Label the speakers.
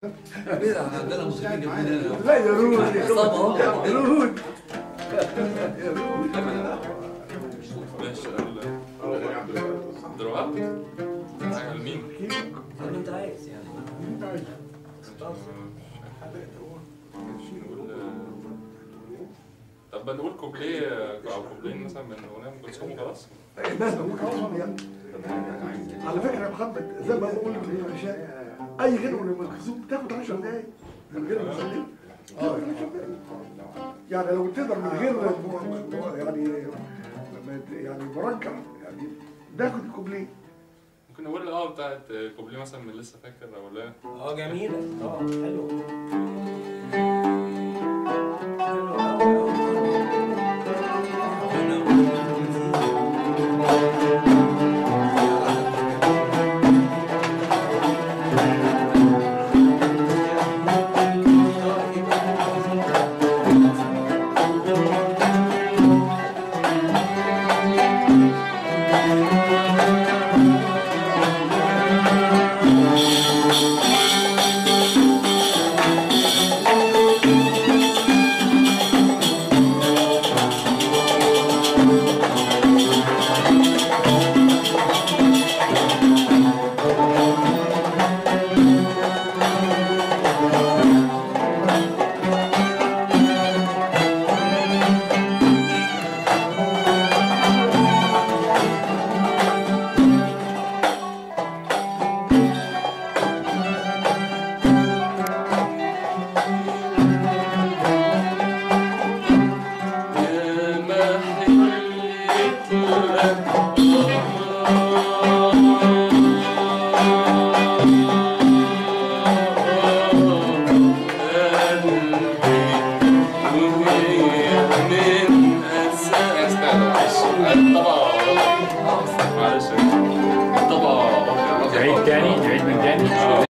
Speaker 1: عندنا مسلمين جنبنا هنا
Speaker 2: لا يا رود يا
Speaker 1: عصابة.
Speaker 2: رود يا رود
Speaker 3: ماشي دلوقتي حاجة لمين؟
Speaker 1: زي ما انت عايز يعني
Speaker 3: نقول طب نقول كوبليه او كوبلين مثلا من اغنيه ام كلثوم وخلاص
Speaker 2: الناس بقول خلاص يعني على فكره يا محمد زي ما بقول يا هشام اي غنوه لما كلثوم بتاخد 10 دقايق من غير ما تسلم اه يعني لو تقدر من غير م- م- يعني يعني مركب يعني ناخد الكوبليه
Speaker 3: ممكن نقول اه بتاعت كوبليه مثلا من لسه فاكر او لا
Speaker 1: اه جميلة اه حلو حلو أوي
Speaker 3: معلش